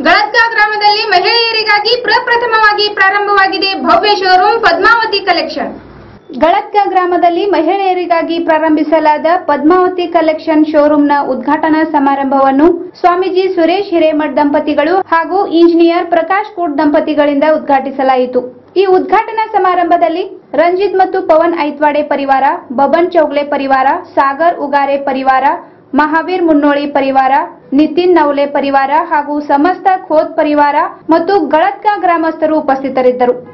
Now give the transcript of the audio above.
ಗಳತ್ಕ ಗ್ರಾಮದಲ್ಲಿ ಮಹಿಳೆಯರಿಗಾಗಿ ಪ್ರಪ್ರಥಮವಾಗಿ ಪ್ರಾರಂಭವಾಗಿದೆ ಭವ್ಯ ಶೋರೂಮ್ ಪದ್ಮಾವತಿ ಕಲೆಕ್ಷನ್ ಗಳತ್ಕ ಗ್ರಾಮದಲ್ಲಿ ಮಹಿಳೆಯರಿಗಾಗಿ ಪ್ರಾರಂಭಿಸಲಾದ ಪದ್ಮಾವತಿ ಕಲೆಕ್ಷನ್ ಶೋರೂಮ್ನ ಉದ್ಘಾಟನಾ ಸಮಾರಂಭವನ್ನು ಸ್ವಾಮೀಜಿ ಸುರೇಶ್ ಹಿರೇಮಠ್ ದಂಪತಿಗಳು ಹಾಗೂ ಇಂಜಿನಿಯರ್ ಪ್ರಕಾಶ್ ಕೋಟ್ ದಂಪತಿಗಳಿಂದ ಉದ್ಘಾಟಿಸಲಾಯಿತು ಈ ಉದ್ಘಾಟನಾ ಸಮಾರಂಭದಲ್ಲಿ ರಂಜಿತ್ ಮತ್ತು ಪವನ್ ಐತ್ವಾಡೆ ಪರಿವಾರ ಬಬನ್ ಚೌಗ್ಲೆ ಪರಿವಾರ ಸಾಗರ್ ಉಗಾರೆ ಪರಿವಾರ ಮಹಾವೀರ್ ಮುನ್ನೋಳಿ ಪರಿವಾರ ನಿತಿನ್ ನವಲೆ ಪರಿವಾರ ಹಾಗೂ ಸಮಸ್ತ ಖೋತ್ ಪರಿವಾರ ಮತ್ತು ಗಳತ್ಕ ಗ್ರಾಮಸ್ಥರು ಉಪಸ್ಥಿತರಿದ್ದರು